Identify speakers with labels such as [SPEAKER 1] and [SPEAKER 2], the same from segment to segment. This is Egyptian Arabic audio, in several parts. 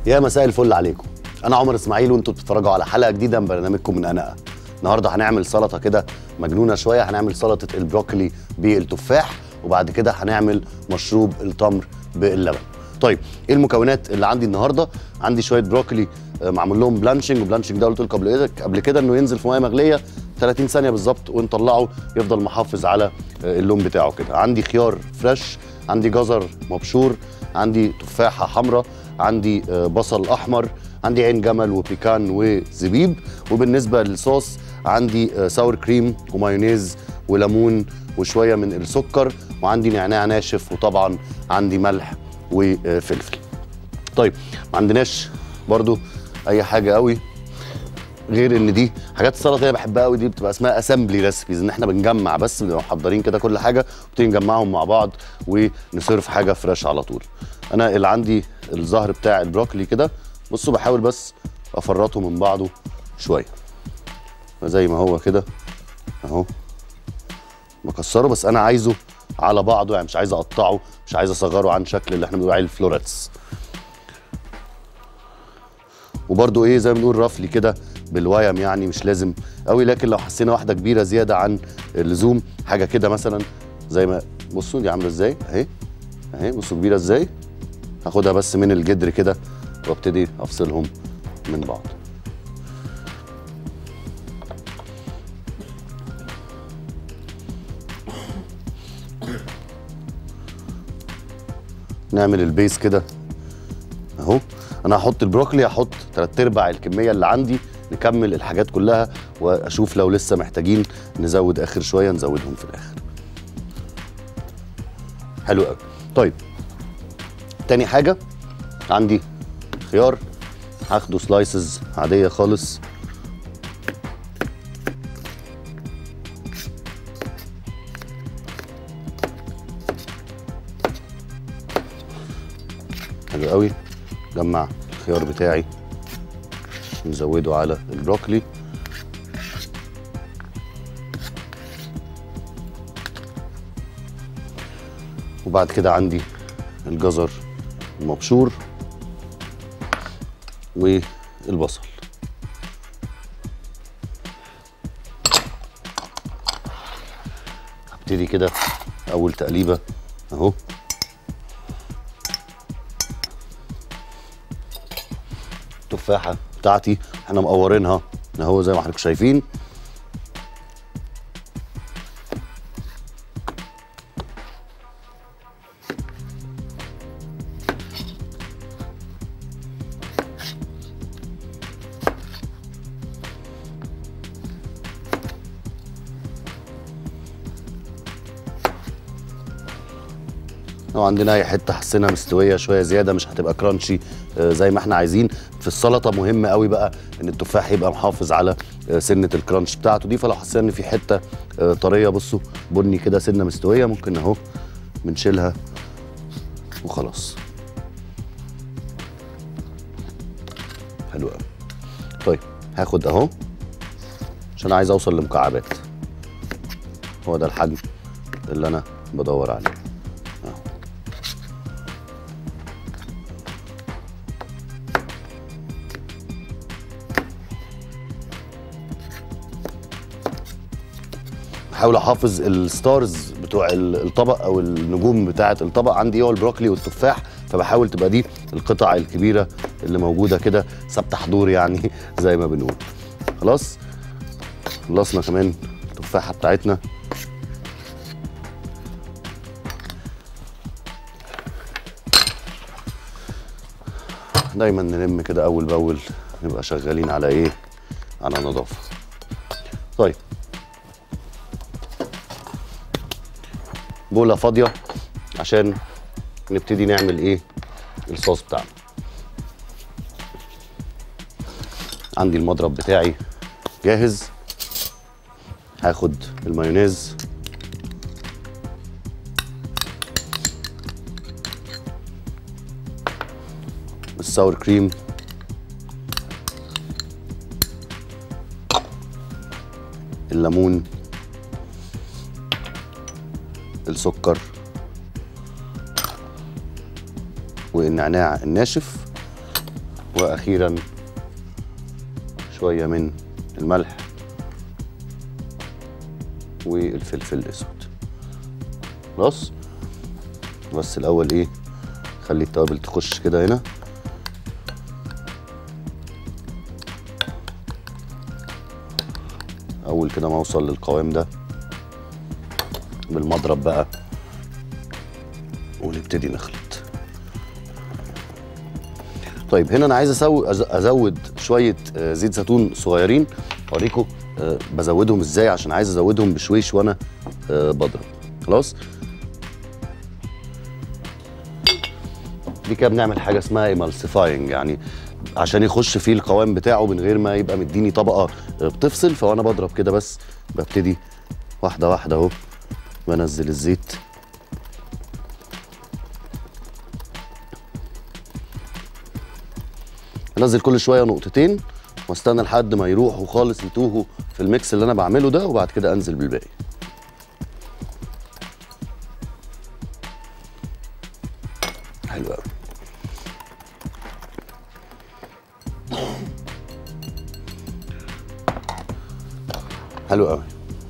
[SPEAKER 1] يا مساء الفل عليكم انا عمر اسماعيل وانتوا بتتفرجوا على حلقه جديده من برنامجكم من انقه النهارده هنعمل سلطه كده مجنونه شويه هنعمل سلطه البروكلي بالتفاح وبعد كده هنعمل مشروب التمر باللبن طيب ايه المكونات اللي عندي النهارده عندي شويه بروكلي آه، معمول لهم بلانشنج وبلانشنج ده قلت لكم قبل كده قبل كده انه ينزل في ميه مغليه 30 ثانيه بالظبط ونطلعه يفضل محافظ على آه، اللون بتاعه كده عندي خيار فريش عندي جزر مبشور عندي تفاحه حمراء عندي آه، بصل احمر عندي عين جمل وبيكان وزبيب وبالنسبه للصوص عندي آه، ساور كريم ومايونيز وليمون وشويه من السكر وعندي نعناع ناشف وطبعا عندي ملح وفلفل طيب ما عندناش برضو اي حاجه قوي غير ان دي حاجات السلطه اللي بحبها قوي دي بتبقى اسمها اسامبلي ريسبيز ان احنا بنجمع بس بنبقى محضرين كده كل حاجه وبتيجي نجمعهم مع بعض ونصرف حاجه فريش على طول انا اللي عندي الزهر بتاع البروكلي كده بصوا بحاول بس افرطه من بعضه شويه زي ما هو كده اهو بكسره بس انا عايزه على بعضه يعني مش عايز اقطعه مش عايز اصغره عن شكل اللي احنا بنقول عليه الفلوريتس وبرده ايه زي ما بنقول رفلي كده بالويم يعني مش لازم قوي لكن لو حسينا واحده كبيره زياده عن اللزوم حاجه كده مثلا زي ما بصوا دي عامله ازاي اهي اهي بصوا كبيره ازاي هاخدها بس من الجدر كده وابتدي افصلهم من بعض نعمل البيس كده اهو انا هحط البروكلي هحط تلات ارباع الكميه اللي عندي نكمل الحاجات كلها واشوف لو لسه محتاجين نزود اخر شويه نزودهم في الاخر حلو قوي طيب تاني حاجه عندي خيار هاخده سلايسز عاديه خالص حلو قوي جمع الخيار بتاعي نزوده على البروكلي وبعد كده عندي الجزر المبشور والبصل هبتدي كده اول تقليبه اهو التفاحه بتاعتي احنا مقورينها اهو زي ما حضراتكم شايفين لو عندنا اي حته حسينا مستويه شويه زياده مش هتبقى كرانشي آه، زي ما احنا عايزين في السلطه مهم قوي بقى ان التفاح يبقى محافظ على آه، سنه الكرانش بتاعته دي فلو حسينا ان في حته آه، طريه بصوا بني كده سنه مستويه ممكن اهو بنشيلها وخلاص حلو قوي طيب هاخد اهو عشان عايز اوصل لمكعبات هو ده الحجم اللي انا بدور عليه بحاول احافظ الستارز بتوع ال- الطبق او النجوم بتاعه الطبق عندي هو البروكلي والتفاح فبحاول تبقى دي القطع الكبيره اللي موجوده كده ثابته حضور يعني زي ما بنقول خلاص خلصنا كمان التفاحه بتاعتنا دايما نلم كده اول باول نبقى شغالين على ايه على نظافه طيب بوله فاضيه عشان نبتدي نعمل ايه الصوص بتاعنا عندي المضرب بتاعي جاهز هاخد المايونيز الساور كريم الليمون السكر والنعناع الناشف واخيرا شويه من الملح والفلفل الاسود خلاص بس الاول ايه خلي التوابل تخش كده هنا اول كده ما اوصل للقوام ده بالمضرب بقى ونبتدي نخلط طيب هنا انا عايز أسو... أز- ازود شويه آه، زيت زيتون صغيرين اوريكم آه، بزودهم ازاي عشان عايز ازودهم بشويش وانا آه، بضرب خلاص دي كده بنعمل حاجه اسمها ايمالسيفاينج يعني عشان يخش فيه القوام بتاعه من غير ما يبقى مديني طبقه آه، بتفصل فوانا بضرب كده بس ببتدي واحده واحده اهو بنزل الزيت انزل كل شويه نقطتين واستنى لحد ما يروحوا خالص يتوهوا في الميكس اللي انا بعمله ده وبعد كده انزل بالباقي حلو قوي حلو قوي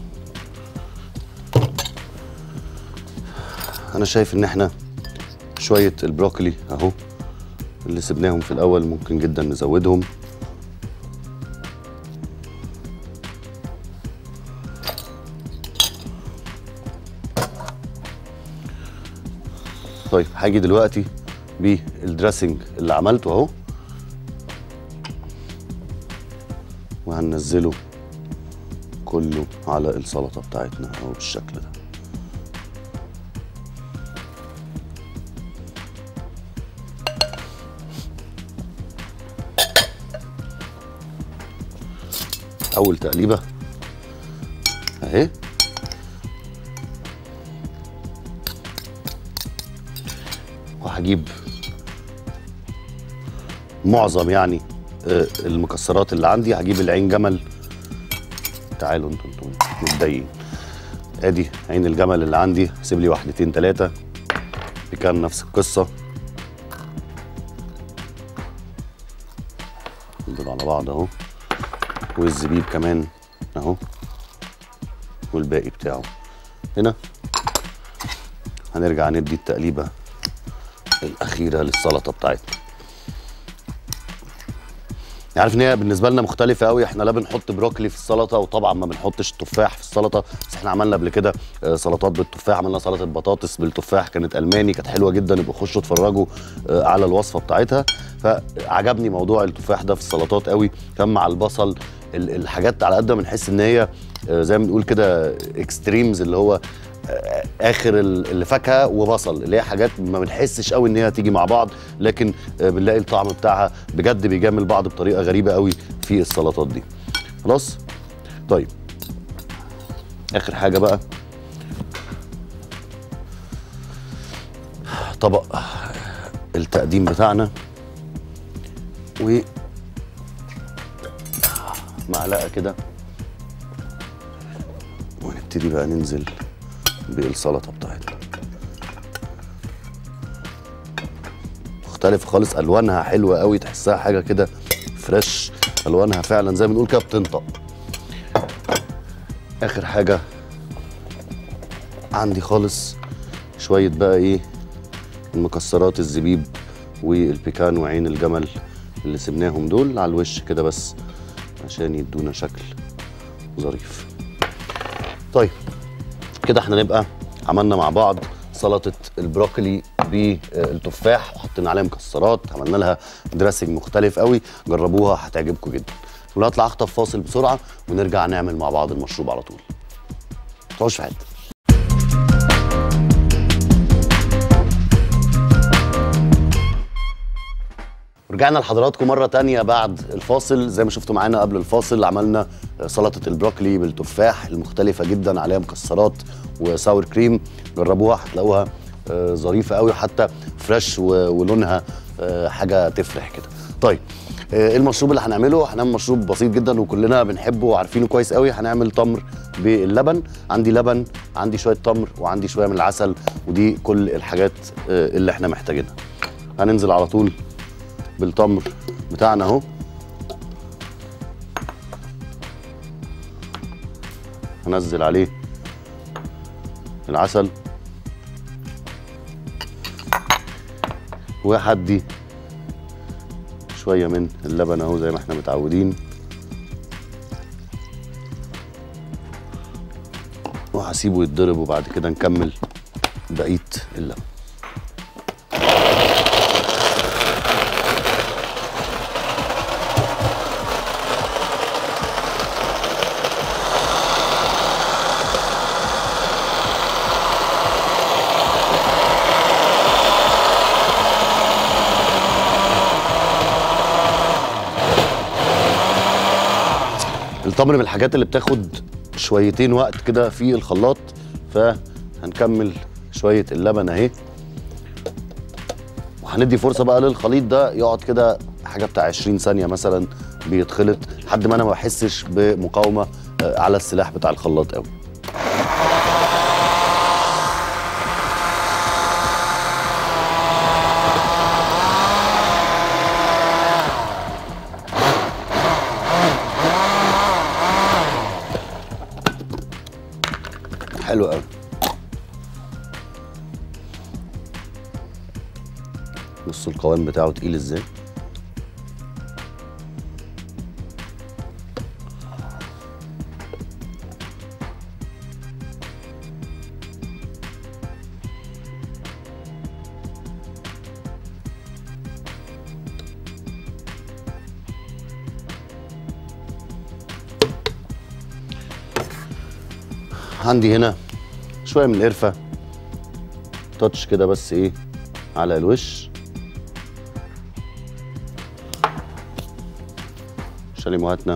[SPEAKER 1] انا شايف ان احنا شويه البروكلي اهو اللي سبناهم في الاول ممكن جدا نزودهم طيب هاجي دلوقتي بالدريسنج اللي عملته اهو وهننزله كله على السلطه بتاعتنا اهو بالشكل ده اول تقليبه اهي وهجيب معظم يعني آه، المكسرات اللي عندي هجيب العين جمل تعالوا انتوا انتوا متضايقين ادي عين الجمل اللي عندي هسيب لي واحدتين ثلاثه كان نفس القصه دول على بعض اهو والزبيب كمان اهو والباقي بتاعه هنا هنرجع ندي التقليبه الاخيره للسلطه بتاعتنا عارف ان هي بالنسبه لنا مختلفه قوي احنا لا بنحط بروكلي في السلطه وطبعا ما بنحطش التفاح في السلطه بس احنا عملنا قبل كده آه، سلطات بالتفاح عملنا سلطه بطاطس بالتفاح كانت الماني كانت حلوه جدا يبقوا خشوا اتفرجوا آه، على الوصفه بتاعتها فعجبني موضوع التفاح ده في السلطات قوي كان مع البصل ال- الحاجات على قد ما بنحس ان هي آه، زي ما بنقول كده اكستريمز اللي هو آه، اخر ال- الفاكهه وبصل اللي هي حاجات ما بنحسش قوي ان هي هتيجي مع بعض لكن آه، بنلاقي الطعم بتاعها بجد بيجامل بعض بطريقه غريبه قوي في السلطات دي خلاص طيب اخر حاجه بقى طبق التقديم بتاعنا و معلقه كده ونبتدي بقى ننزل بالسلطه بتاعتنا مختلف خالص الوانها حلوه قوي تحسها حاجه كده فريش الوانها فعلا زي ما بنقول كده بتنطق اخر حاجه عندي خالص شويه بقى ايه المكسرات الزبيب والبيكان وعين الجمل اللي سبناهم دول على الوش كده بس عشان يدونا شكل ظريف طيب كده احنا نبقى عملنا مع بعض سلطه البروكلي بالتفاح وحطينا عليها مكسرات عملنا لها دريسنج مختلف قوي جربوها هتعجبكم جدا ولا هطلع اخطف فاصل بسرعه ونرجع نعمل مع بعض المشروب على طول تقعدش في حته رجعنا لحضراتكم مرة تانية بعد الفاصل زي ما شفتوا معانا قبل الفاصل عملنا سلطة البروكلي بالتفاح المختلفة جدا عليها مكسرات وساور كريم جربوها هتلاقوها آه، ظريفة قوي حتى فريش و- ولونها آه، حاجة تفرح كده طيب آه، المشروب اللي هنعمله هنعمل مشروب بسيط جدا وكلنا بنحبه وعارفينه كويس قوي هنعمل تمر باللبن عندي لبن عندي شوية تمر وعندي شوية من العسل ودي كل الحاجات آه، اللي احنا محتاجينها هننزل على طول بالتمر بتاعنا اهو هنزل عليه العسل وهدي شويه من اللبن اهو زي ما احنا متعودين وهسيبه يتضرب وبعد كده نكمل بقيه اللبن التمر من الحاجات اللي بتاخد شويتين وقت كده في الخلاط فهنكمل شويه اللبن اهي وهندي فرصه بقى للخليط ده يقعد كده حاجه بتاع 20 ثانيه مثلا بيتخلط لحد ما انا ما بحسش بمقاومه آه، على السلاح بتاع الخلاط قوي حلو قوي بصوا القوام بتاعه تقيل ازاي عندي هنا شويه من القرفه تاتش كده بس ايه على الوش شاليموهاتنا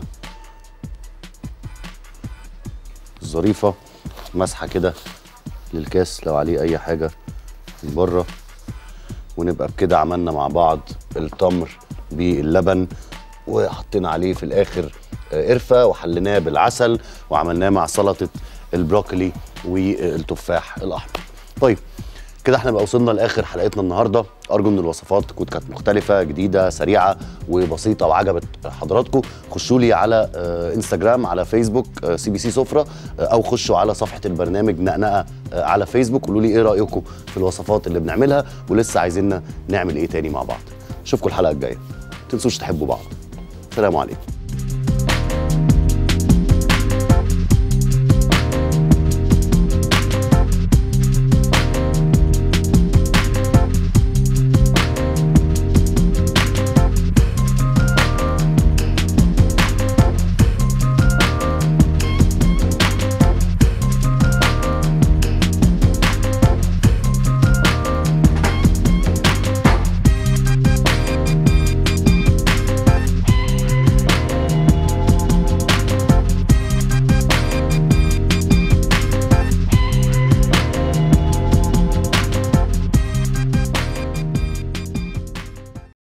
[SPEAKER 1] الظريفه مسحه كده للكاس لو عليه اي حاجه من بره ونبقى بكده عملنا مع بعض التمر باللبن وحطينا عليه في الاخر آه، قرفه وحليناه بالعسل وعملناه مع سلطه البروكلي والتفاح الاحمر. طيب كده احنا بقى وصلنا لاخر حلقتنا النهارده ارجو ان الوصفات تكون كانت مختلفه جديده سريعه وبسيطه وعجبت حضراتكم خشوا لي على آه، انستجرام على فيسبوك آه، سي بي سي سفره آه، او خشوا على صفحه البرنامج نقنقه آه، على فيسبوك قولوا لي ايه رايكم في الوصفات اللي بنعملها ولسه عايزيننا نعمل ايه تاني مع بعض اشوفكم الحلقه الجايه ما تنسوش تحبوا بعض سلام عليكم